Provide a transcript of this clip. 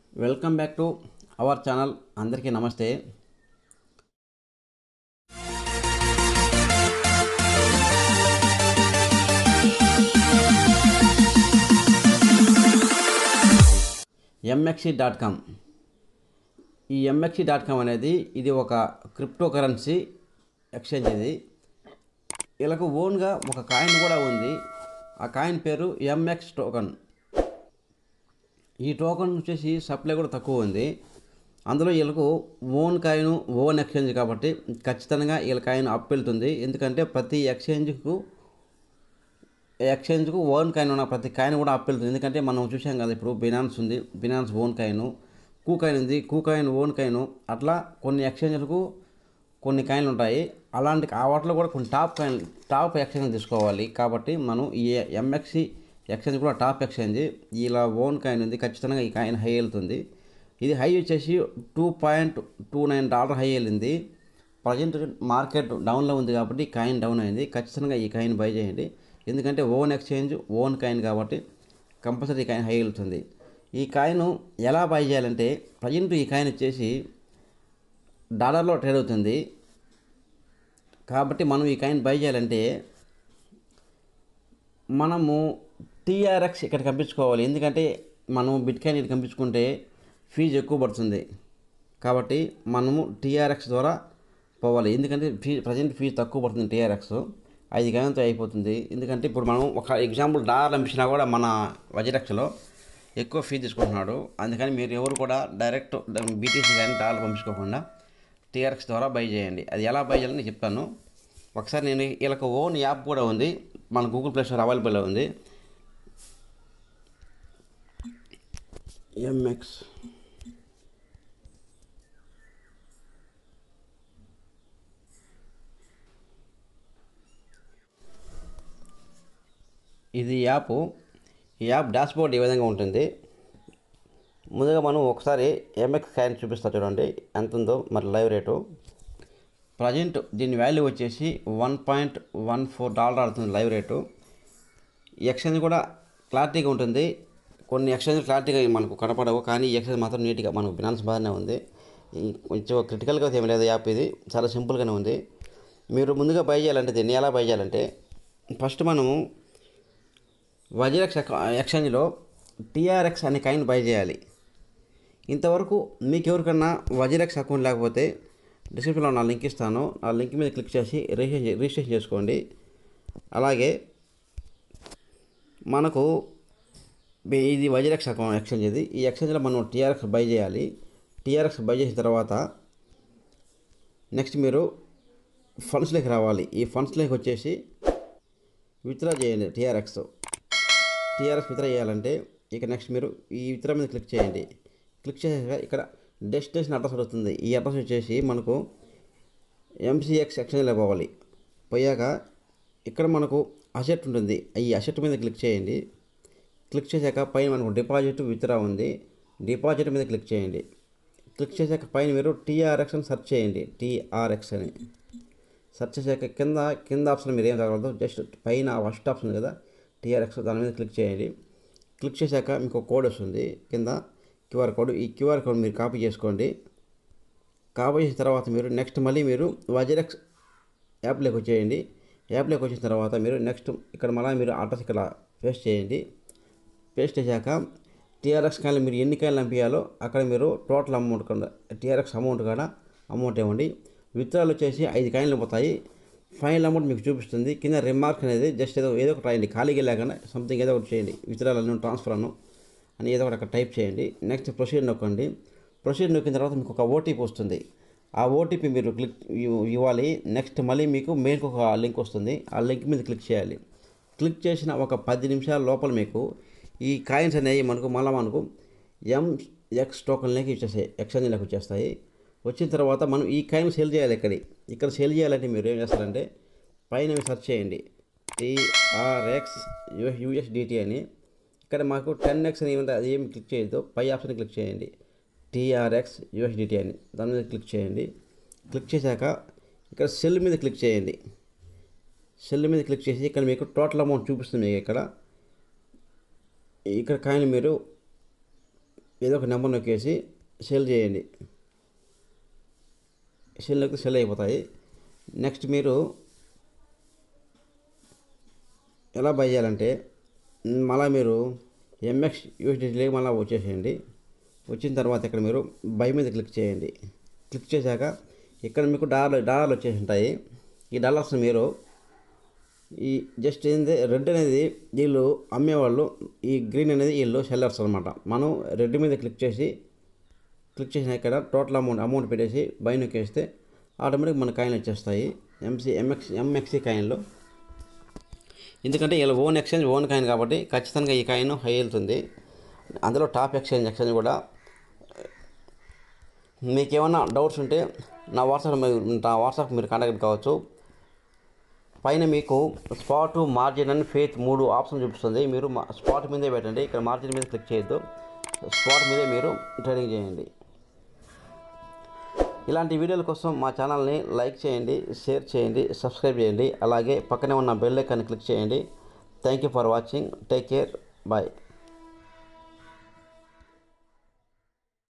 welcome back to our channel అందరికీ నమస్తే ఎంఎక్సి dot com ఈ ఎంఎక్సి డాట్ కామ్ అనేది ఇది ఒక క్రిప్టో కరెన్సీ ఎక్స్చేంజ్ ఇది వీళ్ళకు ఓన్గా ఒక కాయిన్ కూడా ఉంది ఆ కాయిన్ పేరు ఎంఎక్స్ టోకన్ ఈ టోకన్ వచ్చేసి సప్లై కూడా తక్కువ ఉంది అందులో వీళ్ళకు ఓన్ కాయిన్ ఓన్ ఎక్స్చేంజ్ కాబట్టి ఖచ్చితంగా వీళ్ళ కాయిన్ అప్ వెళ్తుంది ఎందుకంటే ప్రతి ఎక్స్చేంజ్కు ఎక్స్చేంజ్కు ఓన్ కాయిన్ ఉన్న ప్రతి కాయిన్ కూడా అప్ వెళ్తుంది ఎందుకంటే మనం చూసాం కదా ఇప్పుడు బినాన్స్ ఉంది బినాన్స్ ఓన్ కాయిన్ కూ కాయిన్ ఉంది కూ కాయిన్ ఓన్ కాయిన్ అట్లా కొన్ని ఎక్స్చేంజ్లకు కొన్ని కాయిన్లు ఉంటాయి అలాంటి ఆ వాటిలో కూడా కొన్ని టాప్ కాయిన్ టాప్ ఎక్స్చేంజ్ తీసుకోవాలి కాబట్టి మనం ఈ ఎంఎక్సి ఎక్స్చేంజ్ కూడా టాప్ ఎక్స్చేంజ్ ఇలా ఓన్ కాయిన్ ఉంది ఖచ్చితంగా ఈ కాయిన్ హై వెళ్తుంది ఇది హై వచ్చేసి two point two nine dollar high వెళ్ళింది ప్రజెంట్ మార్కెట్ డౌన్లో ఉంది కాబట్టి కాయిన్ డౌన్ అయింది ఖచ్చితంగా ఈ కాయిన్ బై చేయండి ఎందుకంటే ఓన్ ఎక్స్చేంజ్ ఓన్ కాయిన్ కాబట్టి కంపల్సరీ కాయిన్ హై వెళ్తుంది ఈ కాయిన్ ఎలా బై చేయాలంటే ప్రజెంట్ ఈ కాయిన్ వచ్చేసి డాలర్లో ట్రేడ్ అవుతుంది కాబట్టి మనం ఈ కాయిన్ బై చేయాలంటే మనము టీఆర్ఎక్స్ ఇక్కడ పంపించుకోవాలి ఎందుకంటే మనం బిట్ కాయిన్ ఇక్కడ పంపించుకుంటే ఫీజు ఎక్కువ పడుతుంది కాబట్టి మనము టీఆర్ఎక్స్ ద్వారా పోవాలి ఎందుకంటే ఫీ ప్రజెంట్ ఫీజు తక్కువ పడుతుంది టీఆర్ఎక్స్ ఐదు కాయిన్తో అయిపోతుంది ఎందుకంటే ఇప్పుడు మనం ఒక ఎగ్జాంపుల్ డాలర్ పంపించినా కూడా మన వజరక్స్లో ఎక్కువ ఫీజు తీసుకుంటున్నాడు అందుకని మీరు ఎవరు కూడా డైరెక్ట్ బీటీసీ కానీ డాలర్ పంపించుకోకుండా టీఆర్ఎక్స్ ద్వారా బై చేయండి అది ఎలా బై చేయాలని చెప్తాను ఒకసారి నేను వీళ్ళకి ఓన్ యాప్ కూడా ఉంది మన గూగుల్ ప్లే స్టోర్ అవైలబుల్ ఉంది ఎంఎక్స్ ఇది యాప్ ఈ యాప్ డాష్బోర్డ్ ఈ విధంగా ఉంటుంది ముందుగా మనం ఒకసారి ఎంఎక్స్ కాయిన్ చూపిస్తా చూడండి ఎంత ఉందో మరి లైవ్ రేటు ప్రజెంట్ దీని వాల్యూ వచ్చేసి one point one four dollar ఆడుతుంది లైవ్ రేటు ఈ ఎక్స్చేంజ్ కూడా క్లారిటీగా ఉంటుంది కొన్ని ఎక్స్చేంజ్ క్లారిటీగా మనకు కనపడవు కానీ ఈ ఎక్స్చేంజ్ మాత్రం నీట్గా మనకు బినాన్స్ బాగానే ఉంది ఈ కొంచెం క్రిటికల్గా ఏం లేదు యాప్ ఇది చాలా సింపుల్గానే ఉంది మీరు ముందుగా బై చేయాలంటే దీన్ని ఎలా బై చేయాలంటే ఫస్ట్ మనము వజ్రక్స్ ఎక్స్చేంజ్లో టీఆర్ఎక్స్ అనే కాయిన్ బై చేయాలి ఇంతవరకు మీకు ఎవరికన్నా వజ్రక్స్ అకౌంట్ లేకపోతే డిస్క్రిప్షన్లో నా లింక్ ఇస్తాను ఆ లింక్ మీద క్లిక్ చేసి రిజిస్ట్రేషన్ రిజిస్ట్రేషన్ చేసుకోండి అలాగే మనకు ఇది వజ్రక్స్ అకౌంట్ ఎక్స్చేంజ్ ఇది ఈ ఎక్స్చేంజ్లో మనం టీఆర్ఎక్స్ బై చేయాలి టీఆర్ఎక్స్ బై చేసిన తర్వాత నెక్స్ట్ మీరు ఫండ్స్లోకి రావాలి ఈ ఫండ్స్లోకి వచ్చేసి విత్డ్రా చేయండి టీఆర్ఎక్స్ టీఆర్ఎక్స్ విత్డ్రా చేయాలంటే ఇక నెక్స్ట్ మీరు ఈ విత్డ్రా మీద క్లిక్ చేయండి క్లిక్ చేసాక ఇక్కడ డెస్టినేషన్ అడ్రస్ వస్తుంది ఈ అడ్రస్ వచ్చేసి మనకు ఎంసీఎక్స్ ఎక్స్చేంజ్లో పోవాలి పోయాక ఇక్కడ మనకు అసెట్ ఉంటుంది ఈ అసెట్ మీద క్లిక్ చేయండి క్లిక్ చేశాక పైన మనకు డిపాజిట్ విత్డ్రా ఉంది డిపాజిట్ మీద క్లిక్ చేయండి క్లిక్ చేశాక పైన మీరు టీఆర్ఎక్స్ అని సెర్చ్ చేయండి టీఆర్ఎక్స్ అని సెర్చ్ చేశాక కింద కింద ఆప్షన్ మీరు ఏం తగలదు జస్ట్ పైన ఫస్ట్ ఆప్షన్ కదా టీఆర్ఎక్స్ దాని మీద క్లిక్ చేయండి క్లిక్ చేశాక మీకు ఒక కోడ్ వస్తుంది కింద క్యూఆర్ కోడ్ ఈ క్యూఆర్ కోడ్ మీరు కాపీ చేసుకోండి కాపీ చేసిన తర్వాత మీరు నెక్స్ట్ మళ్ళీ మీరు వజరక్స్ యాప్లోకి వచ్చేయండి యాప్లోకి వచ్చిన తర్వాత మీరు నెక్స్ట్ ఇక్కడ మళ్ళీ మీరు అడ్రస్ ఇక్కడ పేస్ట్ చేయండి పేస్ట్ చేశాక టీఆర్ఎక్స్ కాయలు మీరు ఎన్ని కాయలు పంపించాలో అక్కడ మీరు టోటల్ అమౌంట్ కింద టీఆర్ఎక్స్ అమౌంట్ కాడ అమౌంట్ ఇవ్వండి విత్డ్రాలు వచ్చేసి ఐదు కాయలు పోతాయి ఫైనల్ అమౌంట్ మీకు చూపిస్తుంది కింద రిమార్క్ అనేది జస్ట్ ఏదో ఏదో ఒకటి రాయండి ఖాళీగా లేకుండా సంథింగ్ ఏదో ఒకటి చేయండి విత్డ్రాలను ట్రాన్స్ఫర్ అను అని ఏదో ఒకటి అక్కడ టైప్ చేయండి నెక్స్ట్ ప్రొసీడ్ నొక్కండి ప్రొసీడ్ నొక్కిన తర్వాత మీకు ఒక ఓటీపీ వస్తుంది ఆ ఓటీపీ మీరు క్లిక్ ఇవ్వాలి నెక్స్ట్ మళ్ళీ మీకు మెయిల్కి ఒక లింక్ వస్తుంది ఆ లింక్ మీద క్లిక్ చేయాలి క్లిక్ చేసిన ఒక పది నిమిషాల లోపల మీకు ఈ కాయిన్స్ అనేవి మనకు మళ్ళీ మనకు ఎం ఎక్స్ టోకన్లోకి వచ్చేస్తాయి ఎక్స్చేంజ్లోకి వచ్చేస్తాయి వచ్చిన తర్వాత మనం ఈ కాయిన్ సేల్ చేయాలి ఇక్కడ ఇక్కడ సేల్ చేయాలంటే మీరు ఏం చేస్తారంటే పైన సెర్చ్ చేయండి టీఆర్ఎక్స్ యూఎస్డిటీ అని ఇక్కడ మాకు టెన్ ఎక్స్ అని ఏమంటే అది ఏమి క్లిక్ చేయొద్దు పై ఆప్షన్ క్లిక్ చేయండి టీఆర్ఎక్స్ యూఎస్డిటీ అని దాని మీద క్లిక్ చేయండి క్లిక్ చేశాక ఇక్కడ సెల్ మీద క్లిక్ చేయండి సెల్ మీద క్లిక్ చేసి ఇక్కడ మీకు టోటల్ అమౌంట్ చూపిస్తుంది మీకు ఇక్కడ ఇక్కడ కాయిన్ మీరు ఏదో ఒక నెంబర్ నొక్కేసి సెల్ చేయండి సెల్ నొక్కితే సెల్ అయిపోతాయి నెక్స్ట్ మీరు ఎలా బై చేయాలంటే మళ్ళీ మీరు ఎంఎక్స్ యూఎస్డిటీలోకి మళ్ళీ వచ్చేసేయండి వచ్చిన తర్వాత ఇక్కడ మీరు బై మీద క్లిక్ చేయండి క్లిక్ చేశాక ఇక్కడ మీకు డాలర్ డాలర్లు వచ్చేసి ఉంటాయి ఈ డాలర్స్ మీరు ఈ జస్ట్ ఏంది రెడ్ అనేది వీళ్ళు అమ్మేవాళ్ళు ఈ గ్రీన్ అనేది వీళ్ళు సెల్లర్స్ అనమాట మనం రెడ్ మీద క్లిక్ చేసి క్లిక్ చేసిన ఇక్కడ టోటల్ అమౌంట్ అమౌంట్ పెట్టేసి బై నొక్కేస్తే ఆటోమేటిక్ మన కాయిన్ వచ్చేస్తాయి ఎంసీ ఎంఎక్స్ ఎంఎక్సీ కాయిన్లో ఎందుకంటే వీళ్ళ ఓన్ ఎక్స్చేంజ్ ఓన్ కాయిన్ కాబట్టి ఖచ్చితంగా ఈ కాయిన్ హై వెళ్తుంది అందులో టాప్ ఎక్స్చేంజ్ ఎక్స్చేంజ్ కూడా మీకు ఏమన్నా డౌట్స్ ఉంటే నా వాట్సాప్ నా వాట్సాప్ మీరు కాంటాక్ట్ కావచ్చు పైన మీకు స్పాట్ మార్జిన్ అని ఫేత్ మూడు ఆప్షన్ చూపిస్తుంది మీరు మా- స్పాట్ మీదే పెట్టండి ఇక్కడ మార్జిన్ మీద క్లిక్ చేయొద్దు స్పాట్ మీదే మీరు ట్రేడింగ్ చేయండి ఇలాంటి వీడియోల కోసం మా ఛానల్ని లైక్ చేయండి షేర్ చేయండి సబ్స్క్రైబ్ చేయండి అలాగే పక్కనే ఉన్న బెల్ ఐకాన్ని క్లిక్ చేయండి thank you for watching take care bye